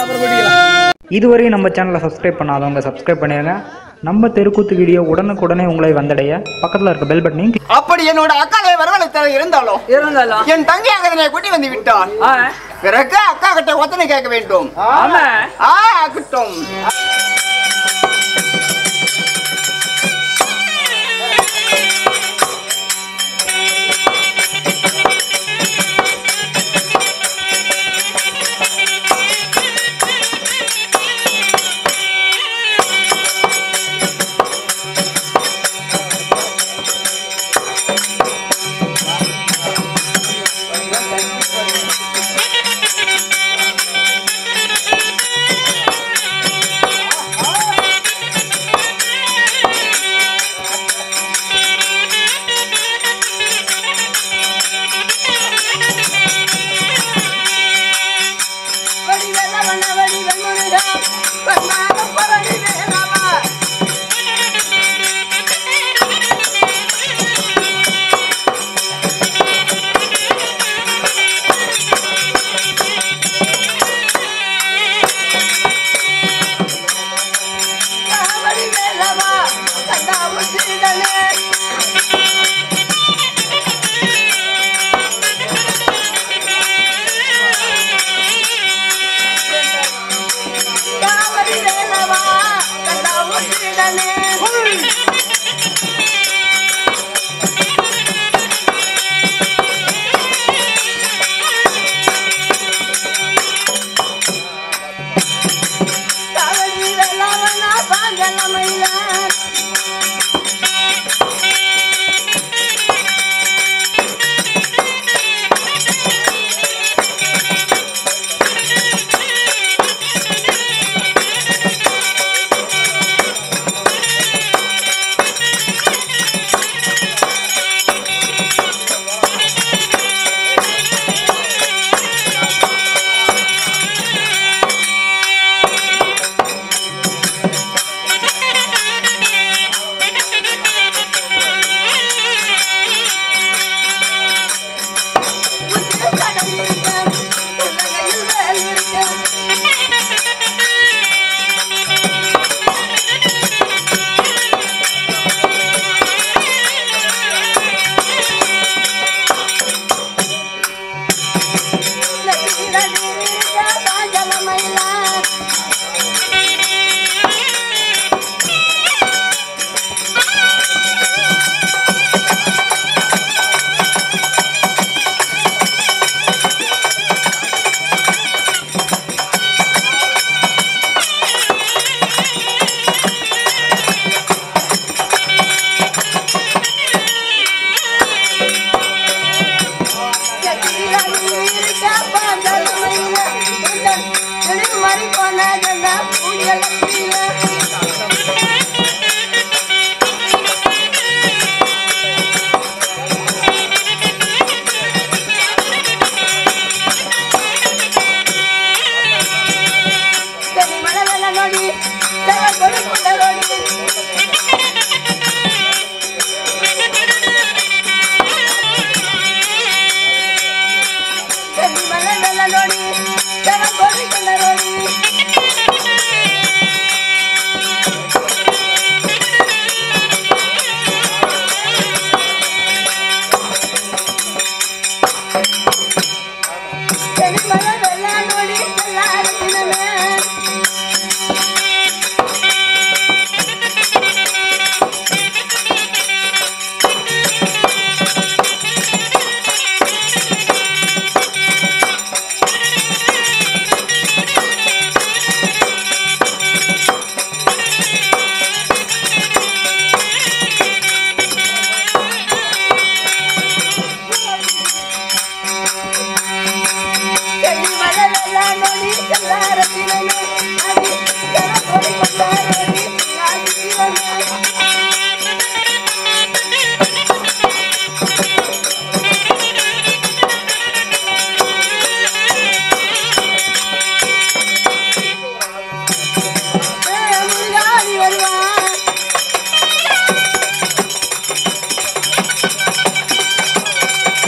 அப்புறம் கூட்டிக்கலாம் இதுவரை நம்ம சேனலை சப்ஸ்கிரைப் பண்ணாதவங்க சப்ஸ்கிரைப் பண்ணிடுங்க நம்ம தெருக்கூத்து வீடியோ உடனுக்குடனே உங்களை வந்தடைய பக்கத்தில் இருக்க பெல் பட்டனையும் அப்படி என்னோட அக்காலே வரவழைத்தர இருந்தாலும் இருந்தாலும் என் தங்கையாக இதனை கூட்டி வந்து விட்டான் ஆ, பிறகு அக்கா கிட்ட ஒத்தனை கேட்க வேண்டும் ஆமா ஆ ஆகட்டும்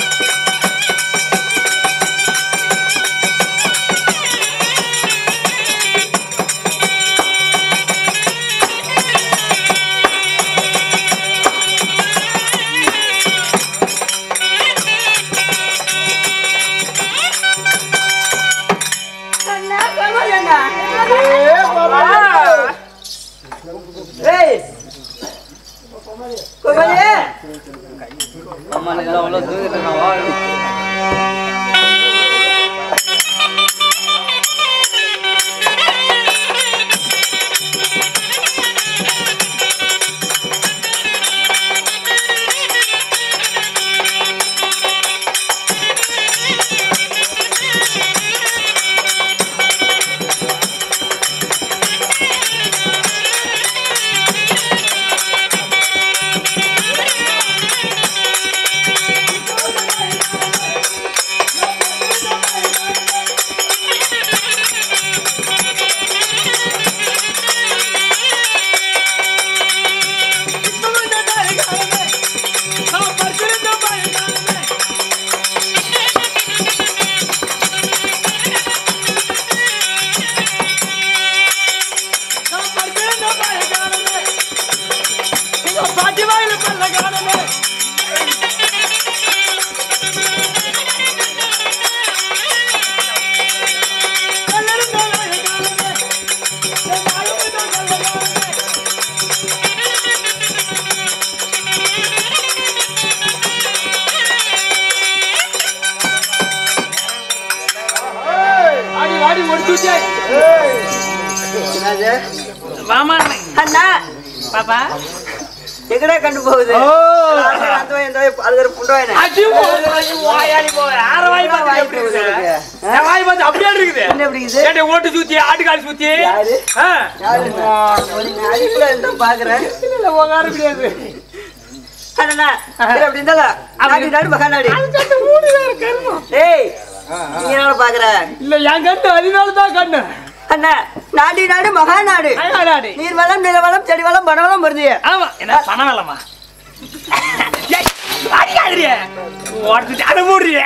ஆ ஏய் கோமலி அண்ணா பாப்பா எங்கடா கண்டு போகுது அந்த வாய், இந்த வாய், அழுகிற புண்டவாயினே. வாயாடி போவ ஆற வாய் பார்த்து எப்படி இருக்குது என் வாய் பார்த்து அப்படியே இருக்குது என்ன எப்படி இருக்குது? ஏன்டா ஓட்டு சுத்தி ஆட்டுக்கால் சுத்தி யாரு? ஆ. யாரு? நான் அதுக்குள்ள இருந்தா பாக்குறேன். இல்ல உங்கார முடியாது அண்ணா, சரி, அப்படி இருந்தாலும், நாடி, நாடி, மகா நாடி. ஏய், நீ என்னடா பாக்குற? இல்ல என் கண்ணு அதனால தான் கண்ணு அண்ணா, நாடி நாடு மகா நாடு அடாடி. நீர் வளம் நில வளம் செடி வளம் பண வளம் வருது ஆமா என்ன பணம் வேலாமா அடிக்காதிரியே ஓடுத்து அட மூடுறியே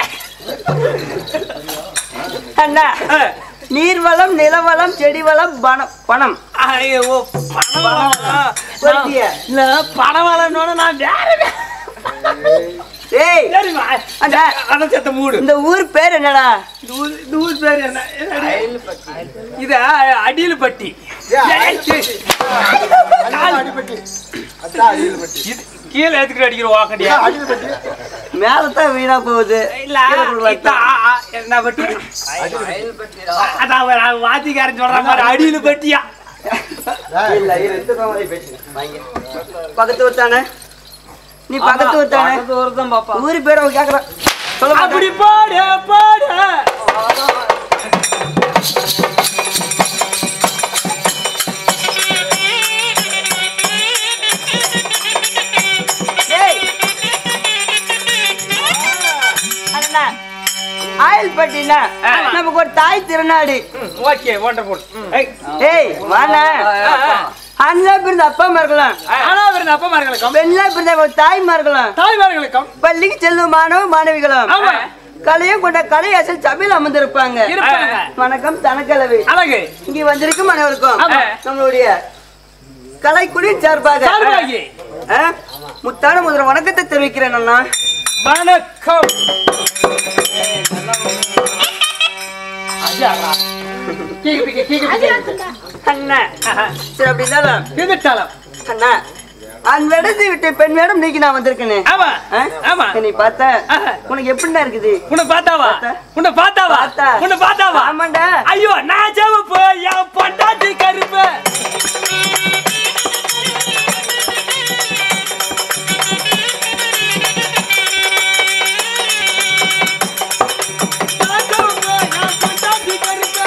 அண்ணா நீர் வளம் நில வளம் செடி வளம் பணம் பணம் ஐயோ பணம் வேலாமா வருதிய இல்ல பணம் வேலைன்னு நான் வேற ஏய் சரிம்மா அண்ணா. அத செத்த மூடு இந்த ஊர் பேர் என்னடா இந்த ஊர் இந்த ஊர் பேர் என்ன இது அடியில் பட்டி இது கீழே ஏத்துக்கிட்டு அடிக்கிற வாக்கண்டியா மேலதான் வீணா போகுது இல்ல கீழே கொண்டு இத்த வரட்டும். ஆ, ஆ, என்ன பட்டி அதான் அவர் அவர் வாத்திக்காரன் சொல்ற மாதிரி அடியில் பட்டியா இல்ல இரு, இந்த மாதிரி பேசு. வாங்க. பக்கத்து ஊர் தானே நீ பக்கத்து ஊர் தானே ஒருத்தன் பாப்பா ஊரு பேர் அவன் கேக்குறான் சொல்ல மாட்டேன். அப்படி பாடு பாடு ஏய். அண்ணா, ஆயில் பட்டினா நமக்கு ஒரு தாய் திருநாடு ஓகே வண்டர்ஃபுல் ஏய் வாண்ணா அண்ணா பிறந்த அப்பா இருக்கலாம் ஆனா அவர் அப்பமார்களுக்கும் பெண்ணா பிறந்த ஒரு தாய்மா இருக்கலாம் தாய்மார்களுக்கும் பள்ளிக்கு செல்லும் மாணவ மாணவிகளும் ஆமா. கலையும் கொண்ட கலை அசல் சபையில் அமர்ந்திருப்பாங்க இருப்பாங்க. வணக்கம் தனக்கலவி அழகு இங்க வந்திருக்கும் அனைவருக்கும் ஆமா. நம்மளுடைய கலைக்குடியின் சார்பாக சார்பாகி ஆ, முத்தான முதல் வணக்கத்தை தெரிவிக்கிறேன் அண்ணா வணக்கம் அண்ணா சரி அப்படி இருந்தாலும் இருந்துட்டாலும் அண்ணா ஆண் வேடத்தை விட்டு பெண் வேடம் நீக்கி நான் வந்திருக்கேனே ஆமா ஆ? ஆமா நீ பார்த்த ஆஹா. உனக்கு எப்படிண்ணா இருக்குது உன்னை பார்த்தாவா பார்த்தா. உன்னை பார்த்தாவா பார்த்தா. உன்னை பார்த்தாவா ஆமாண்டா ஐயோ நான் சிவப்பு என் பொண்டாட்டி கருப்பு நான் சிவப்பு, என் பொண்டாட்டி கருப்பு.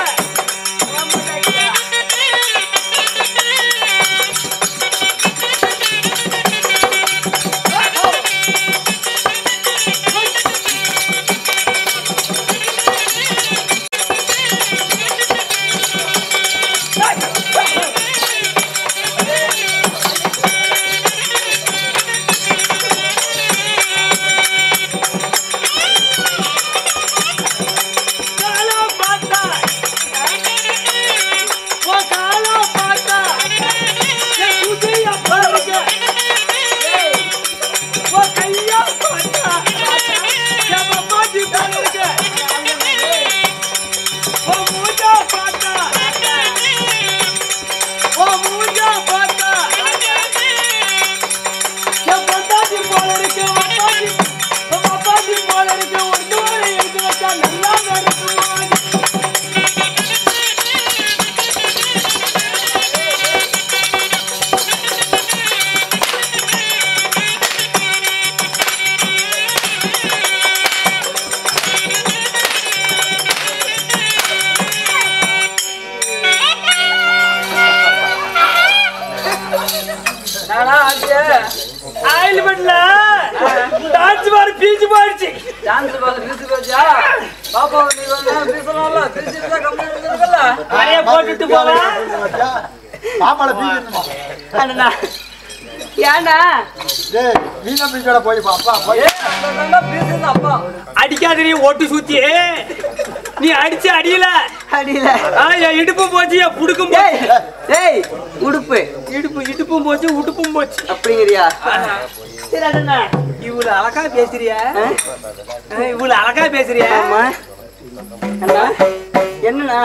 போயிடுச்சு டான்ஸ் பார்த்து மியூசிக் வச்சா பாப்பா நீ வந்து பேசலாம்ல பேசிட்டு கம்மி இருக்குல்ல நிறைய போட்டுட்டு போலாம் பாப்பால பீக்கணுமா அண்ணா ஏன்டா டேய் மீனா பீக்கட போய் பாப்பா போய் ஏ அந்த பேசுறது அப்பா அடிக்காத நீ ஓட்டு சுத்தி நீ அடிச்சு அடியல அடியில ஆ, என் இடுப்பு போச்சு என் புடுக்கும் ஏய் போச்சு ஏய் உடுப்பு இடுப்பு இடுப்பும் போச்சு உடுப்பும் போச்சு அப்படிங்கிறியா சரி அண்ணா இவ்வளவு அழகா பேசுறிய ஆ? இவ்வளவு அழகா பேசுறிய ஆமா அண்ணா என்னண்ணா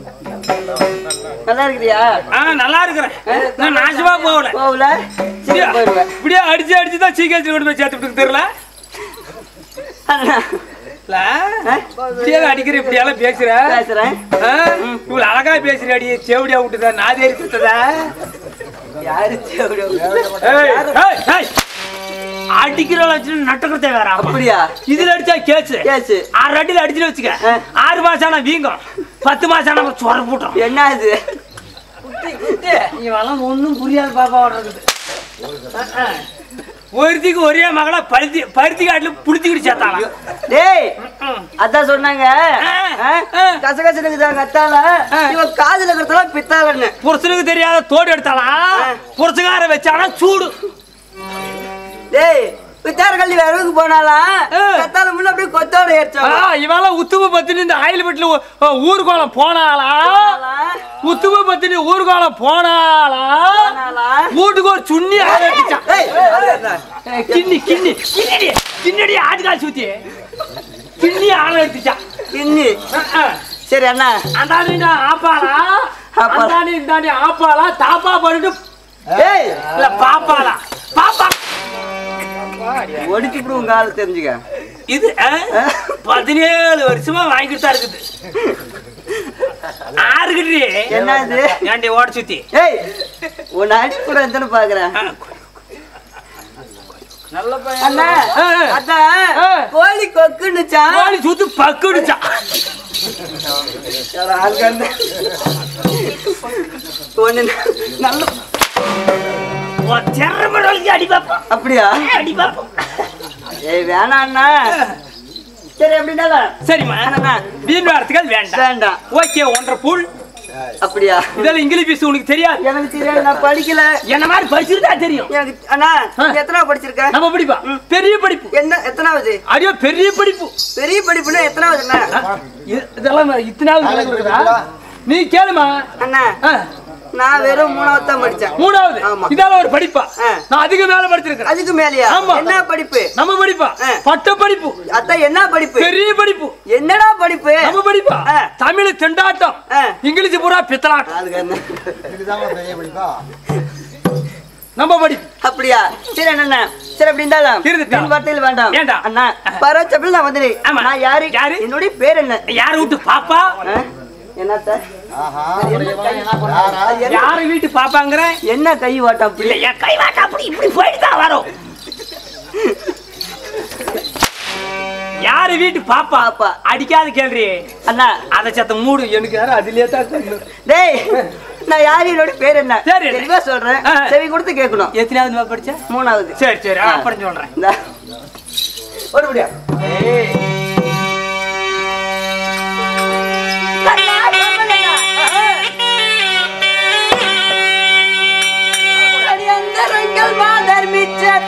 நல்லா இருக்கிறியா ஆ நல்லா இருக்கிறேன் நான் நாசமா போகல போகல சரி போயிடுவேன் இப்படியே அடிச்சு அடிச்சு தான் சீக்கிரத்தில் கொண்டு போய் சேர்த்துட்டு தெரியல அண்ணா இல்ல இப்படியே அடிக்கிற இப்படியெல்லாம் பேசுற பேசுறேன் ஆ? இவ்வளவு அழகா பேசுற அடி செவடியா விட்டுதா நாதேரி சுத்ததா யாரு சேவடி ஏய், ஏய், ஏய். அடிக்கிற நட்டக்கிறதே வேற ஆமா. அப்படியா இதுல அடிச்சா கேச்சு கேச்சு ஆறு அடியில அடிச்சுட்டு வச்சுக்க ஆ. ஆறு மாசம் ஆனா வீங்கும் பத்து மாசம் ஆனா சொர போட்டோம் என்ன இது இவெல்லாம் ஒண்ணும் புரியாது பாப்பா ஓடுறது ஒருத்திக்கு ஒரே மகளா பருத்தி பருத்தி காட்டுல புடிச்சுக்கிட்டு சேர்த்தாலாம் டேய் ம். அதான் சொன்னாங்க ஆ, ஆ? ஆ. கசகசனுக்கு தான் கத்தால இவன் காதுல இருக்கிறதெல்லாம் பித்தாளன்னு புருஷனுக்கு தெரியாத தோடு எடுத்தாலாம் புருஷகார வச்சானா சூடு டேய் பித்தார கல்வி வரவுக்கு போனாலாம் ஆ. கத்தால முன்ன அப்படியே கொத்தோட ஆ, ஏற்றாங்க இவெல்லாம் உத்தும பத்தினி இந்த ஆயில் பெட்டில ஊர்கோலம் போனாளா உத்தும பத்தினி ஊர்கோலம் போனாளா வீட்டுக்கு ஒரு சுண்ணி ஆள் அடிச்சான் கிண்ணி கிண்ணி கிண்ணடி கிண்ணடி ஆட்டுக்கால் சுத்தி கிண்ணி ஆள் எடுத்துச்சான் இன்னி சரி அண்ணா அந்தாண்டி நான் ஆப்பாளா ஆப்பாளா. அந்தாண்டி இந்தாண்டி ஆப்பாளா தாப்பா பண்ணிட்டு ஏய் இல்ல பாப்பாளா பாப்பா ஒடிச்சு விடு உங்க ஆளு தெரிஞ்சுக்க இது ஆ, பதினேழு வருஷமா வாங்கிட்டு தான் இருக்குது ஆறுகிட்டு என்ன இது ஏன்டி ஓட சுத்தி ஏய் உன் அடி கூட எத்தனை பாக்குறேன் ஆ, அண்ணா ஆ, ஆ. அதான் ஆ. கோழி கொக்குன்னுச்சான் கோழி சுத்து பக்குடிச்சான் ஒண்ணு நல்ல திறமை அடி பாப்போம் அப்படியா அடி பாப்போம் ஏய் வேணாம் அண்ணா சரி அப்படின்னா சரிம்மா வேணாண்ணா. வீண் வார்த்தைகள் வேண்டாம் வேண்டாம் ஓகே ஒன்றரை புல் அப்படியா இதெல்லாம் இங்கிலீஷ் பேச உனக்கு தெரியாது எனக்கு தெரியாது நான் படிக்கல என்ன மாதிரி படிச்சிருந்தா தெரியும் எனக்கு அண்ணா நீ எத்தனாவது படிச்சிருக்க நம்ம படிப்பா பெரிய படிப்பு என்ன எத்தனாவது அடியோ பெரிய படிப்பு பெரிய படிப்புன்னா எத்தனாவது அண்ணா இ- இதெல்லாம் இத்தனாவது கணக்கு இருக்குதா? நீ கேளுமா அண்ணா ஆ, நான் வெறும் மூணாவது தான் படிச்சேன் மூணாவது ஆமா. இதால ஒரு படிப்பா ஆ. நான் அதுக்கு மேல படிச்சிருக்கேன் அதுக்கு மேலயா ஆமா. என்ன படிப்பு நம்ம படிப்பா ஆ. பட்ட படிப்பு அதான் என்ன படிப்பு பெரிய படிப்பு என்னடா படிப்பு நம்ம படிப்பா ஆ. தமிழ் திண்டாட்டம் ஆ. இங்கிலீஷ் பூரா பித்தலாட்டம் அதுக்கு என்ன இதுதான் பெரிய படிப்பா நம்ம படிப்பு அப்படியா சரி அண்ணா சரி அப்படி இருந்தாலும் இருந்துட்டா. வீண் வார்த்தையில் வேண்டாம் வேண்டாம். அண்ணா பரவாயில்ல நான் வந்துடு ஆமா. நான் யாரு யாரு? என்னுடைய பேர் என்ன யாரு வீட்டு பாப்பா ஆ? என்ன சார் ஆஹா யாரா யாரு வீட்டு பாப்பாங்கிற என்ன கை வாட்டம் அப்படி இல்ல என் கை வாட்டா அப்படி இப்படி போயிட்டு தான் வரும் யாரு வீட்டு பாப்பா பாப்பா. அடிக்காத கேள்வி அண்ணா அத சத்த மூடு எனக்கு யாரும் அதுலயே தான் தெரியும். டேய் நான் யாரு என்னோட பேர் என்ன சரி. தெளிவா சொல்றேன் ஆ. செவி கொடுத்து கேட்கணும் எத்தனாவது நான் படிச்ச மூணாவது சரி சரி ஆ. அப்புறம் சொல்றேன் இந்தா. ஒருபடியா அடியந்தரங்கள் மாதர் மிச்சர்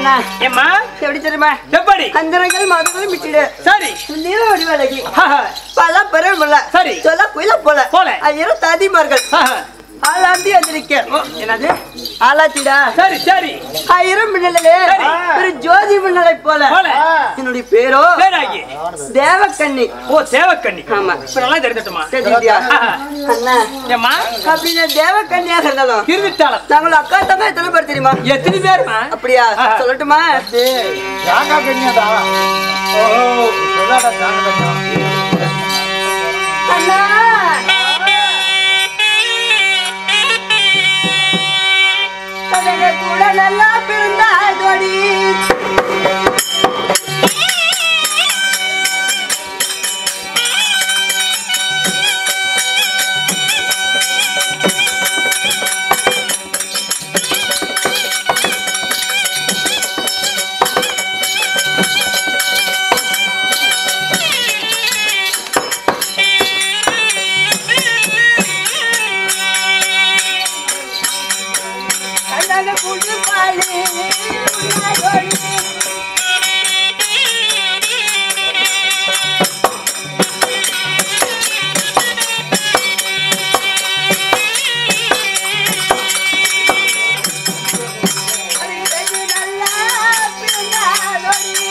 அண்ணா ஏம்மா எப்படி தெரியுமா எப்படி அந்தரங்கள் மதுகளும் விட்டுடு சரி நீல வடிவழகி ஆஹா. பல பெருமில்ல சரி. சொல்ல குயில போல போல. ஐயரும் தாதிமார்கள் ஆஹா. ஆளாண்டி வந்திருக்கேன் ஓ, என்னது ஆளாத்திடா சரி சரி ஆயிரம் மின்னலே சரி. ஒரு ஜோதி மின்னலை போல போல. என்னுடைய பேரோ பேராகி தேவக்கண்ணி ஓ தேவக்கண்ணி ஆமா. இப்ப நல்லா தெரிஞ்சிட்டுமா தெரிஞ்சுக்கிட்டியா ஆஹா. அண்ணா ஏம்மா அப்படின்னு தேவக்கண்ணியாக இருந்தாலும் இருந்துட்டாளம் நாங்களும் அக்கா தங்க எத்தனை பேர் தெரியுமா எத்தனை பேருமா அப்படியா ஆஹா. சொல்லட்டுமா யாக்கா கண்ணியாடா ஓ சொல்லாடா தாங்க அண்ணா கதக கூட நல்லா பிறந்தா ஜோடி கதக கூட பாலி உன்னா ஜோடி கதக நல்லா பிறந்தா ஜோடி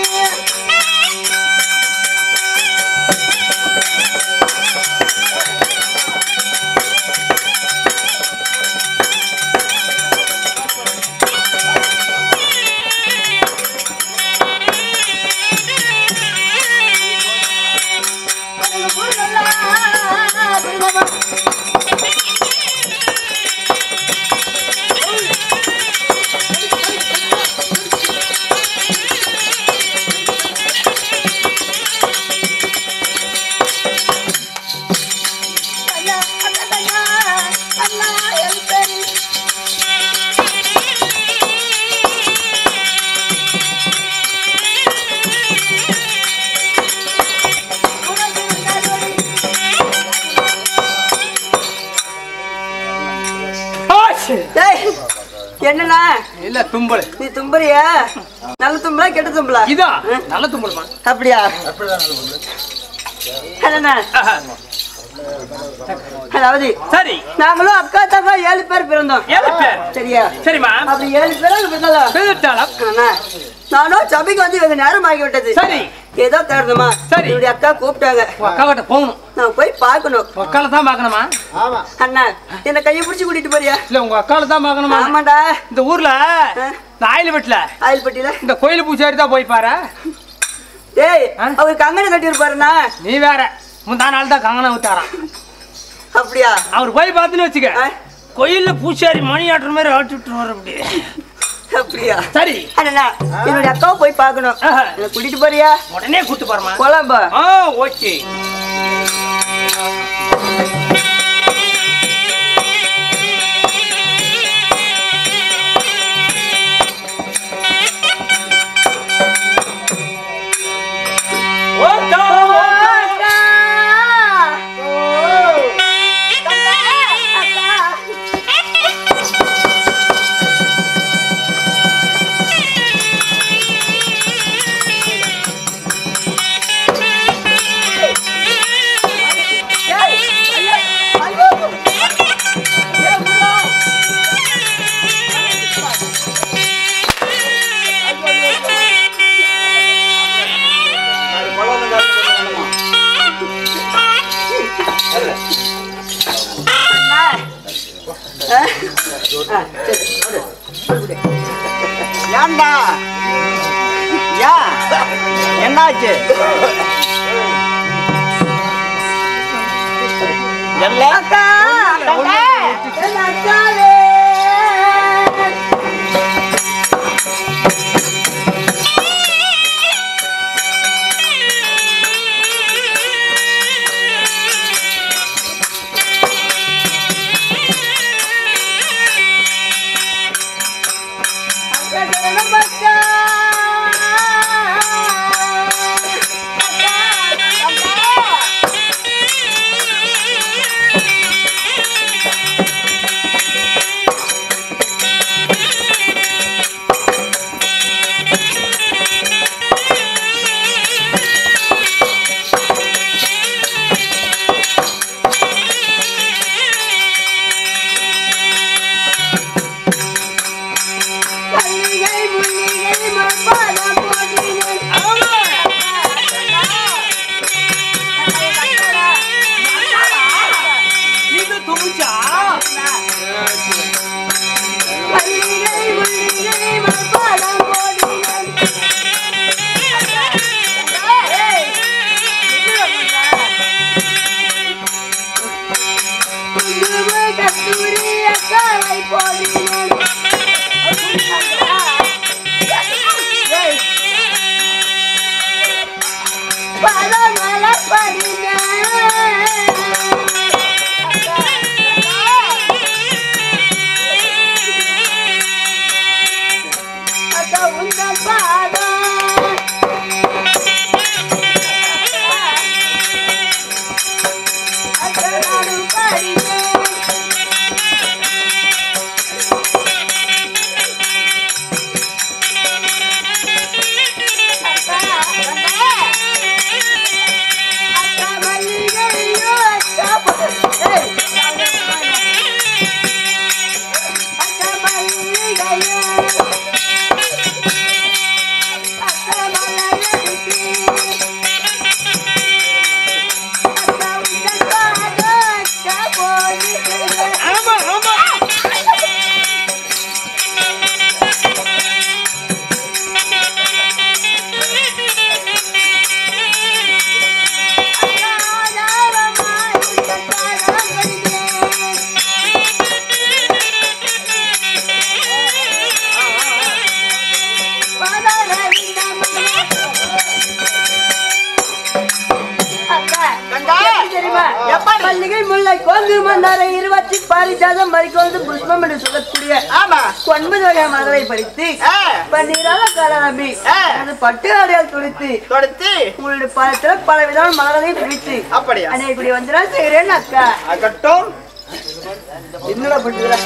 ஆச்சு. டேய், என்னண்ணா இல்ல தும்பல் நீ தும்புறியா நல்ல தும்பலா கெட்ட தும்பலா இதா நல்ல தும்பல்மா அப்படியா அண்ணா ஆஹா. அதாவது சரி நாங்களும் அக்கா தங்கா ஏழு பேர் பிறந்தோம் ஏழு பேர் சரியா சரிம்மா அப்படி ஏழு பேரும் பிறந்தோம் பிரிந்துட்டாளம் அண்ணா, நானும் சபைக்கு வந்து வெகு நேரம் ஆகி விட்டது சரி ஏதோ தேடணுமா சரி. என்னுடைய அக்கா கூப்பிட்டாங்க உன் அக்கா கிட்ட போகணும் நான் போய் பார்க்கணும் உன் அக்கால தான் பார்க்கணுமா ஆமா அண்ணா என்ன கையை பிடிச்சி கூட்டிட்டு போறியா இல்ல உங்க அக்கால தான் பார்க்கணுமா ஆமாடா இந்த ஊர்ல இந்த ஆயில் வீட்டுல ஆயில்பட்டியில இந்த கோயில் பூசாரி தான் போய் பாரு டேய் ஆ? அவர் கங்கணம் கட்டி இருப்பாருண்ணா நீ வேற முந்தா நாள் தான் கங்கணம் விட்டாராம் அப்படியா அவர் போய் பார்த்துன்னு வச்சுக்க ஆ? கோயில்ல பூசாரி மணி ஆட்டுற மாதிரி ஆட்டி விட்டு வர அப்படி அப்படியா சரி அண்ணா என்னுடைய அக்காவை போய் பார்க்கணும் ஆஹா. என்ன கூட்டிட்டு போறியா உடனே கூட்டு போறமா போலாம்பா ஆ ஓகே ஓகே அக்கா! ஏன்டா யா என்னாச்சு எல்ல அக்கா என் அக்காவே அக்கா சரணம் அக்கா அக்கா அக்கா பூச்சா மல்லிகை முல்லிகை மல்பாலம் போடினேன் ஏய், குங்கும கஸ்தூரி அக்காவை போடினேன் ஏய், பழமலர் படினேன் அக்கா உங்கள் பாதம் அக்கா நானும் படினேன் அக்கா அக்கா மல்லிகையோ அக்கா ஏய் அக்கா மல்லிகையோ அக்கா மலரடிக்கு அக்கா உங்கள் பாதம் அக்கா போடுகிறேன் ஆமா ஆமா மல்லிகை முல்லை கோங்கு மந்தாரை இருபத்தி பாரிஜாதம் மறிக்கொண்டு புஷ்பம் என்று சொல்லக்கூடிய ஆமா ஒன்பது வகை மலரை பறித்து ஆ. பன்னீரால கலரம்பி ஆ. அது பட்டு அடையால் துடித்து தொடுத்து உங்களுடைய பழத்துல பல விதமான மலர்களையும் பிடித்து அப்படியா அண்ணே இப்படி வந்துடா செய்யறேன் அக்கா ஆகட்டும் என்னடா பண்ணுறா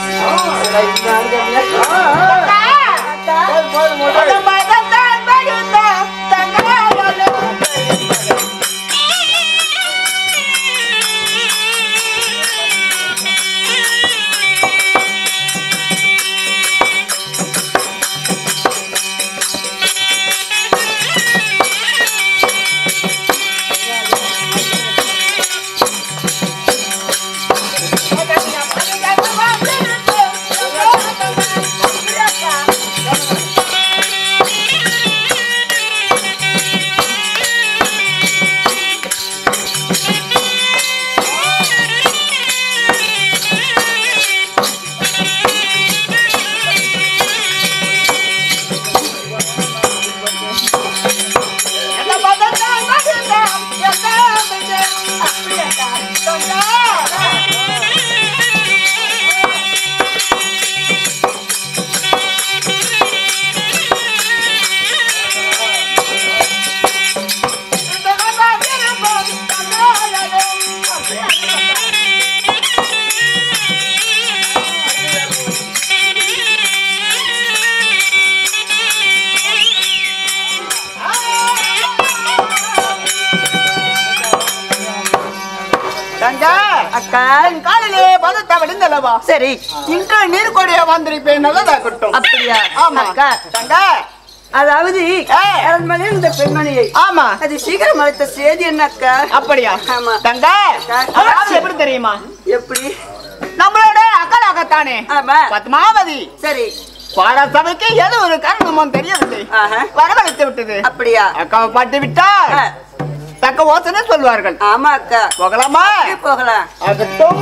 தங்கா அக்கா என் காலிலே பதத்த விழுந்தல்லவா சரி இன்று நீர் கொடிய வந்திருப்பேன் நல்லதாகட்டும் அப்படியா ஆமா அக்கா தங்கா அதாவது ஆ. அரண்மனை இந்த பெண்மணியை ஆமா அது சீக்கிரம் அழைத்த செய்தி என்ன அக்கா அப்படியா ஆமா. தங்கா அக்கா. அதாவது எப்படி தெரியுமா எப்படி நம்மளோட அக்கலாகத்தானே ஆமா பத்மாவதி சரி பாரசபைக்கு ஏதோ ஒரு காரணமும் தெரியவில்லை ஆஹா. வரவழைத்து விட்டது அப்படியா அக்காவை பாட்டு விட்டால் ஆ. தக்க ஓசனை சொல்வார்கள் ஆமா அக்கா போகலாமா எப்படி போகலாம் ஆகட்டும்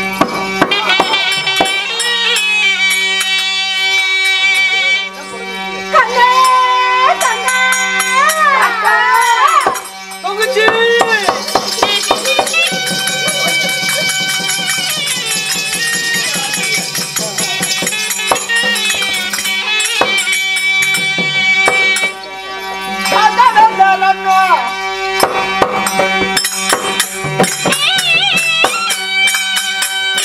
கண்ணே கண்ணே அக்கா தங்கச்சி ஆ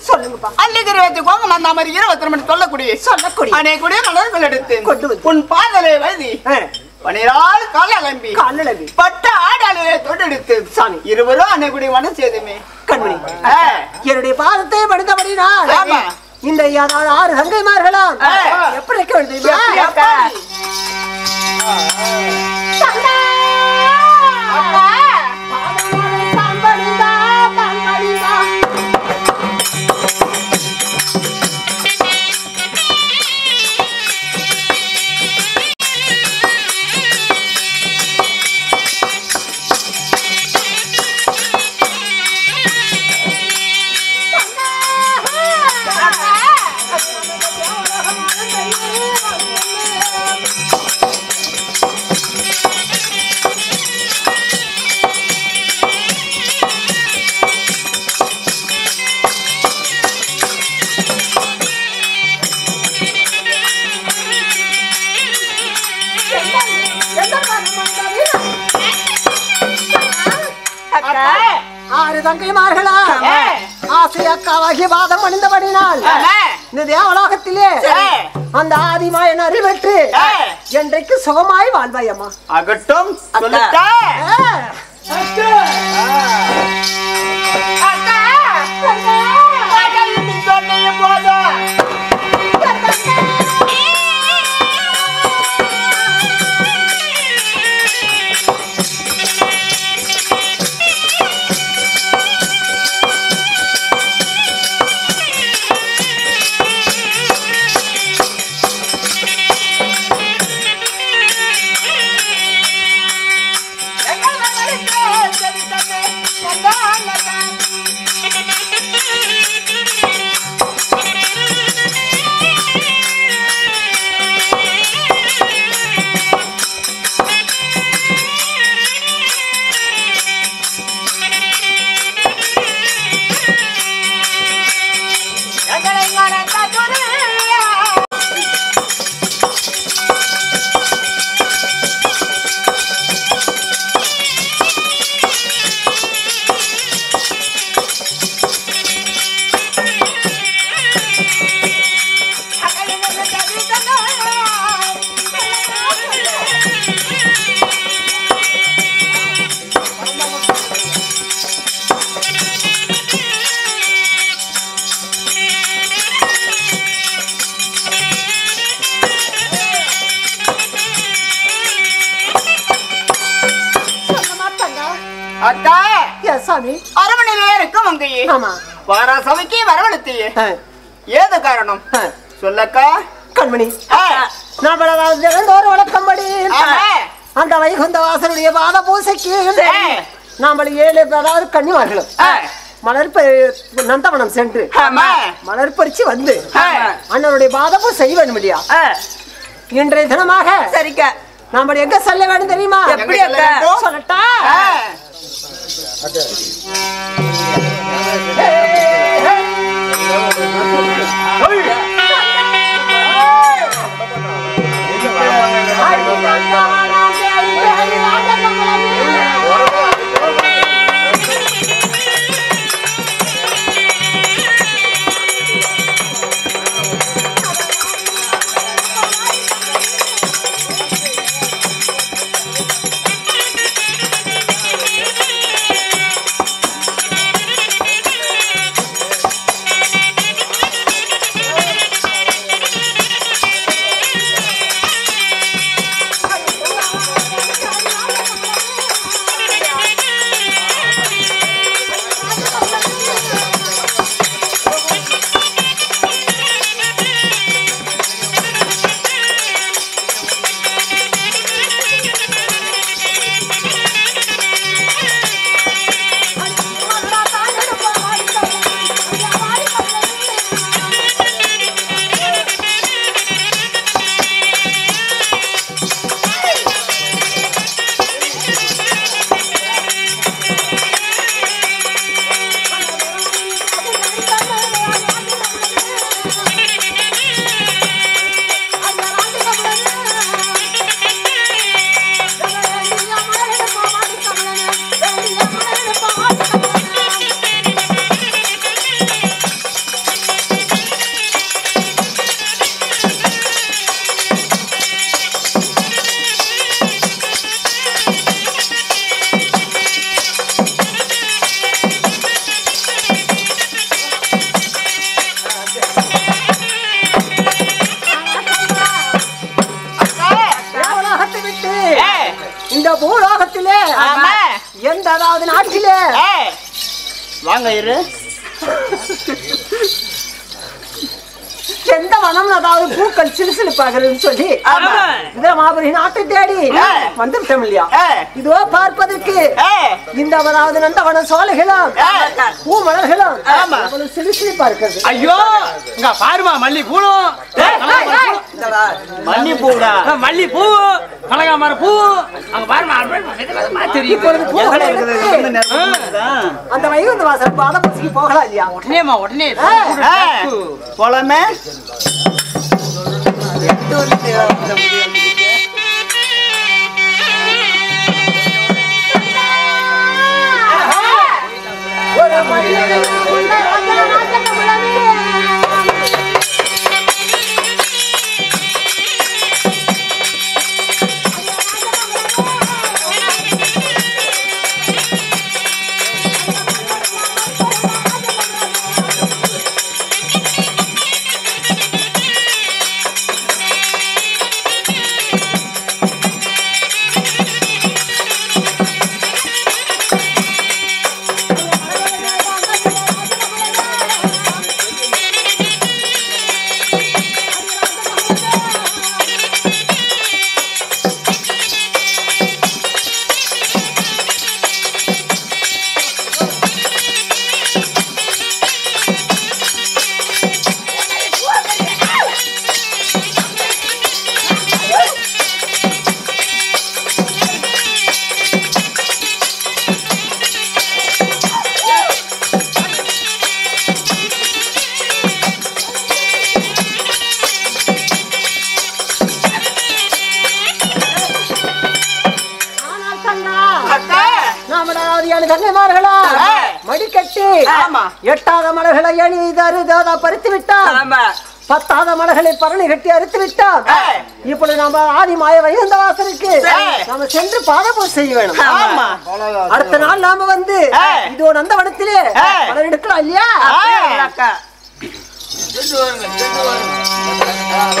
சொல்லுங்கப்பா அள்ளிக்கிற வச்சுக்கோங்க மந்தாமரி இருபத்தி மணி சொல்லக்கூடிய சொல்லக்கூடிய அனை கூட மலர்கள் எடுத்து கொண்டு வந்து. உன் பாதலை வைதி பனிரால் கால அலம்பி காலளவி பட்ட ஆடாலே தொட்டெடுத்து சாமி. இருவரும் அன்னைக்குடி மனம் செய்துமே கண்மணி ஆ. என்னுடைய பாதத்தை படுத்தபடினால் ஆமா. இந்த அதாவது ஆறு தங்கைமார்களும் ஆ. எப்படி இருக்க வேண்டும் எப்படி அக்கா? அக்கா ஆறு தங்கைமார்களா ஆ. ஆசை அக்காவாகிய பாதம் அணிந்தபடினால் ஆமா. இந்த தேவலோகத்திலே சரி. அந்த ஆதிமாயன் அறிவற்று ஆ. என்றைக்கு சுகமாய் வாழ்வாய் அம்மா ஆகட்டும் சொல்லிட்டா ஆ. அக்கா எஸ் சாமி அரமனையிலே இருக்கும் அங்கேயே ஆமா வார சபைக்கு வரவழைத்தியே ஆ. ஏது காரணம் ஆ. சொல்லக்கா கண்மணி ஆ. நாம தினந்தோறும் வழக்கம்படி ஆமா. அந்த வைகுந்த வாசனுடைய பாத பூசைக்கு சரி. நாம ஏழு அதாவது கன்னிமார்களும் ஆ. மலர்ப நந்தவனம் சென்று ஆமா. மலர் பறிச்சு வந்து ஆ. அண்ணனுடைய பாதப்பூ செய்ய வேண்டும் இல்லையா ஆ, இன்றைய தினமாக சரிக்கா நாம எங்க செல்ல வேண்டும் தெரியுமா எப்படி எங்க அக்கா? செல்ல வேண்டும்? சொல்லட்டா ஆ. Thank இந்த அதாவது நாட்டிலே ஏய், வாங்க இரு எந்த வனம் அதாவது பூக்கள் சிலுசிலுப்பாகிறதுன்னு சொல்லி ஆமா. இந்த மாபெரிய நாட்டை தேடி ஏய். வந்துவிட்டோம் இல்லையா ஏய், இதோ பார்ப்பதற்கு ஏய், இந்த அதாவது நந்தவன சோலைகளும் ஏய். பூ மலர்களும் ஆமா. அவ்வளவு சிலுசிலுப்பா இருக்கிறது ஐயோ இங்க பாருமா மல்லி பூலும் இந்தடா. மன்னிப்பூடா மல்லி பூ கனகாமர பூ அங்க பாருமா விதவிதமா தெரியும் இப்பொழுது பூக்களை எடுத்து அந்த வைகுந்த வாசல் பாதபூசிக்கு போகலாம் இல்லையா உடனேமா உடனே ஏய், போலாமே எட்டு வருஷம் இந்த முடி வந்துருக்கு. ஆனால் கண்ணா அக்கா நாமளாவது கண்ணைமார்களா ஏய். மடிக்கட்டி ஆமா. எட்டாத மலர்களை எணி அறுதாதா பறித்து விட்டான் ஆமா. பத்தாத மலர்களை பரணி கட்டி அறுத்து விட்டான் ஏய். இப்பொழுது நம்ம ஆதி மாய வைகுந்த வாசலுக்கு ஏய். நாம சென்று பாதபூஜை செய்ய வேணும் ஆமா அடுத்த நாள் நாம வந்து ஏய். இதோ நந்தவனத்திலே ஏய். மலர் எடுக்கலாம் இல்லையா அப்படியே ஏய். இல்லக்கா. சென்று வாருங்க, சென்று வாருங்க.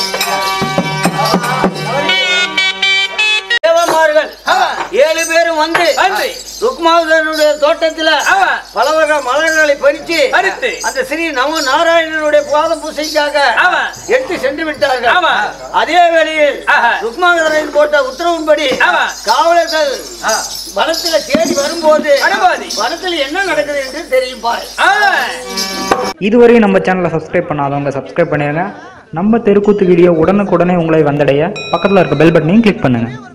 தேவமார்கள் ஏழு பேரும் வந்து வந்து. ருக்மாவதனுடைய தோட்டத்துல ஆமா. பல வகை மலர்களை பறித்து பறித்து. அந்த ஸ்ரீ நம நாராயணனுடைய பாத பூசைக்காக ஆமா. எடுத்து சென்று விட்டார்கள் ஆமா. அதே வேளையில் ஆஹா. ருக்மாவதனின் போட்ட உத்தரவின்படி ஆமா. காவலர்கள் வனத்துல தேடி வரும்போது வரும்போது. வனத்தில் என்ன நடக்குது என்று தெரியும் பாரு ஆ இதுவரை நம்ம சேனலை சப்ஸ்கிரைப் பண்ணாதவங்க சப்ஸ்கிரைப் பண்ணிடுங்க நம்ம தெருக்கூத்து வீடியோ உடனுக்குடனே உங்களை வந்தடைய பக்கத்தில் இருக்க பெல் பட்டனையும் கிளிக் பண்ணுங்கள்